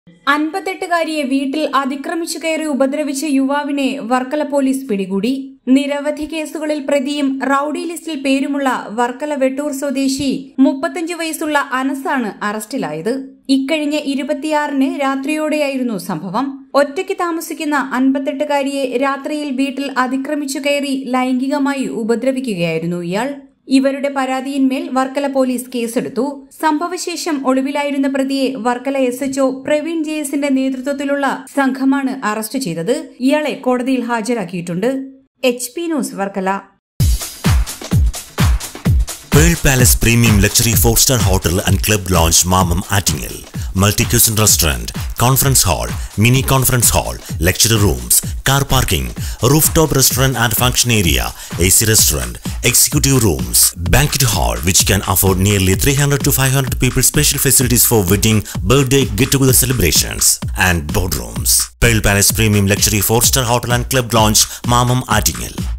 അൻപത്തെട്ടുകാരിയെ വീട്ടിൽ അതിക്രമിച്ചു കയറി ഉപദ്രവിച്ച യുവാവിനെ വർക്കല പോലീസ് പിടികൂടി നിരവധി കേസുകളിൽ പ്രതിയും റൌഡി ലിസ്റ്റിൽ പേരുമുള്ള വർക്കല വെട്ടൂർ സ്വദേശി മുപ്പത്തഞ്ചു വയസ്സുള്ള അനസാണ് അറസ്റ്റിലായത് ഇക്കഴിഞ്ഞ ഇരുപത്തിയാറിന് രാത്രിയോടെയായിരുന്നു സംഭവം ഒറ്റയ്ക്ക് താമസിക്കുന്ന അൻപത്തെട്ടുകാരിയെ രാത്രിയിൽ വീട്ടിൽ അതിക്രമിച്ചു കയറി ലൈംഗികമായി ഉപദ്രവിക്കുകയായിരുന്നു ഇയാൾ ഇവരുടെ പരാതിയിന്മേൽ വർക്കല പോലീസ് കേസെടുത്തു സംഭവശേഷം ഒളിവിലായിരുന്ന പ്രതിയെ Varkala S HO Praveen J എസിന്റെ നേതൃത്വത്തിലുള്ള സംഘമാണ് അറസ്റ്റ് ചെയ്തത് ഇയാളെ കോടതിയിൽ ഹാജരാക്കിയിട്ടുണ്ട് H P news Varkala Pearl Palace Premium Luxury 4-star Hotel and Club Lounge Mamam Attingel. Multi-cuisine restaurant, conference hall, mini conference hall, lecture rooms, car parking, rooftop restaurant and function area, AC restaurant, executive rooms, banquet hall which can afford nearly 300 to 500 people special facilities for wedding, birthday, get-together celebrations and boardrooms. Pearl Palace Premium Luxury 4-star Hotel and Club Lounge Mamam Attingel.